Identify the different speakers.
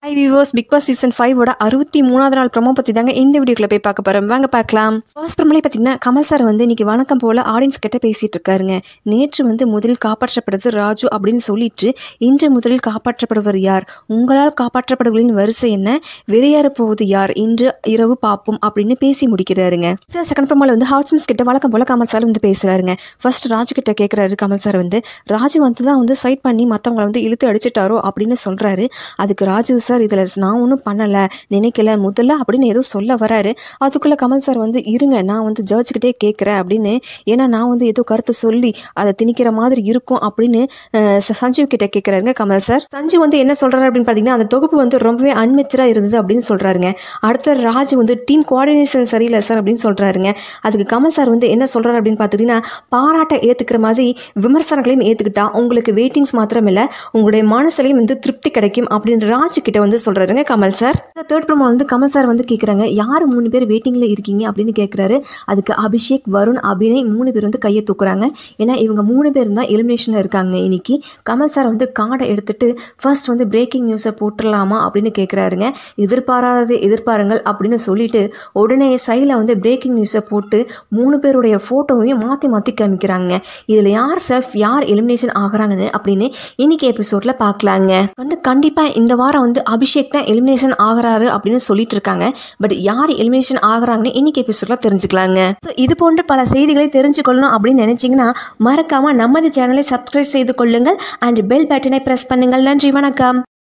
Speaker 1: high Vivo's Bigg Boss season ஃபைவோட அறுபத்தி மூணாவது நாள் ப்ரோமோ பற்றி தாங்க இந்த வீடியோக்குள்ள போய் பார்க்க போகிறோம் வாங்க பார்க்கலாம் ஃபர்ஸ்ட் ப்ரோமோலே பார்த்தீங்கன்னா கமல் சார் வந்து இன்னைக்கு வணக்கம் போல் ஆடியன்ஸ் கிட்ட பேசிட்டு இருக்காருங்க நேற்று வந்து முதலில் காப்பாற்றப்படுறது ராஜு அப்படின்னு சொல்லிட்டு இன்று முதலில் காப்பாற்றப்படுவர் யார் உங்களால் காப்பாற்றப்படுவர்களின் வரிசை என்ன வெளியேற போவது யார் இன்று இரவு பார்ப்போம் அப்படின்னு பேசி முடிக்கிறாருங்க செகண்ட் ப்ரோமோல வந்து ஹவுஸ்மிஸ் கிட்ட வழக்கம் போல் கமல் சார் வந்து பேசுறாருங்க ஃபர்ஸ்ட் ராஜு கிட்ட கேட்குறாரு கமல் சார் வந்து ராஜு வந்து தான் வந்து சைட் பண்ணி மற்றவங்களை வந்து இழுத்து அடிச்சிட்டாரோ அப்படின்னு சொல்கிறாரு அதுக்கு ராஜு சார் இதில் நான் ஒன்றும் பண்ணலை நினைக்கல முதல்ல அப்படின்னு ஏதோ சொல்ல வராரு அதுக்குள்ளே கமல் சார் வந்து இருங்க நான் வந்து ஜட்ஜ்கிட்டே கேட்குறேன் அப்படின்னு ஏன்னா நான் வந்து ஏதோ கருத்து சொல்லி அதை திணிக்கிற மாதிரி இருக்கும் அப்படின்னு அஹ், ச- சஞ்சீவ் கிட்ட கேட்குறாருங்க கமல் சார் சஞ்சீவ் வந்து என்ன சொல்கிறாரு அப்படின்னு பார்த்தீங்கன்னா அந்த தொகுப்பு வந்து ரொம்பவே அன்மெச்சராக இருந்தது அப்படின்னு சொல்கிறாருங்க அடுத்த ராஜ் வந்து டீம் கோஆர்டினேஷன் சரியில்லை சார் அப்படின்னு சொல்கிறாருங்க அதுக்கு கமல் சார் வந்து என்ன சொல்கிறாரு அப்படின்னு பார்த்துக்கிட்டிங்கன்னா பாராட்டை ஏற்றுக்கிற மாதிரி விமர்சனங்களையும் ஏற்றுக்கிட்டா உங்களுக்கு வெயிட்டிங்ஸ் மாத்திரம் இல்லை உங்களுடைய மனசுலையும் வந்து திருப்தி கிடைக்கும் அப்படின்னு ராஜ் கிட்ட வந்து சொல்கிறாருங்க கமல் சார் தேர்ட் ப்ரோமோ வந்து கமல் சார் வந்து கேட்குறாங்க யார் மூணு பேர் வெயிட்டிங்கில் இருக்கீங்க அப்படின்னு கேட்குறாரு அதுக்கு அபிஷேக் வருண் அபிநய் மூணு பேர் வந்து கையை தூக்குறாங்க ஏன்னா இவங்க மூணு பேர் தான் எலிமினேஷனில் இருக்காங்க இன்னைக்கு கமல் சார் வந்து கார்டை எடுத்துட்டு ஃபர்ஸ்ட் வந்து பிரேக்கிங் நியூஸை போட்டுடலாமா அப்படின்னு கேட்குறாருங்க எதிர்பாராததை எதிர்பாருங்கள் அப்படின்னு சொல்லிட்டு உடனே சைடில் வந்து பிரேக்கிங் நியூஸை போட்டு மூணு பேருடைய ஃபோட்டோவையும் மாற்றி மாற்றி காமிக்கிறாங்க இதில் யார் செஃப் யார் எலிமினேஷன் ஆகுறாங்கன்னு அப்படின்னு இன்னைக்கு எபிசோடில் பார்க்கலாங்க வந்து கண்டிப்பாக இந்த வாரம் வந்து அபிஷேக் தான் எலிமினேஷன் ஆகுறாரு அப்படின்னு சொல்லிட்டு இருக்காங்க பட் யார் எலிமினேஷன் ஆகுறாங்கன்னு இன்னைக்கு எபிசோடில் தெரிஞ்சுக்கலாங்க ஸோ இது போன்ற பல செய்திகளை தெரிஞ்சுக்கொள்ளணும் அப்படின்னு நினைச்சீங்கன்னா மறக்காம நமது சேனலை சப்ஸ்கிரைப் செய்து கொள்ளுங்கள் அண்ட் பெல் பட்டனை பிரஸ் பண்ணுங்கள் நன்றி வணக்கம்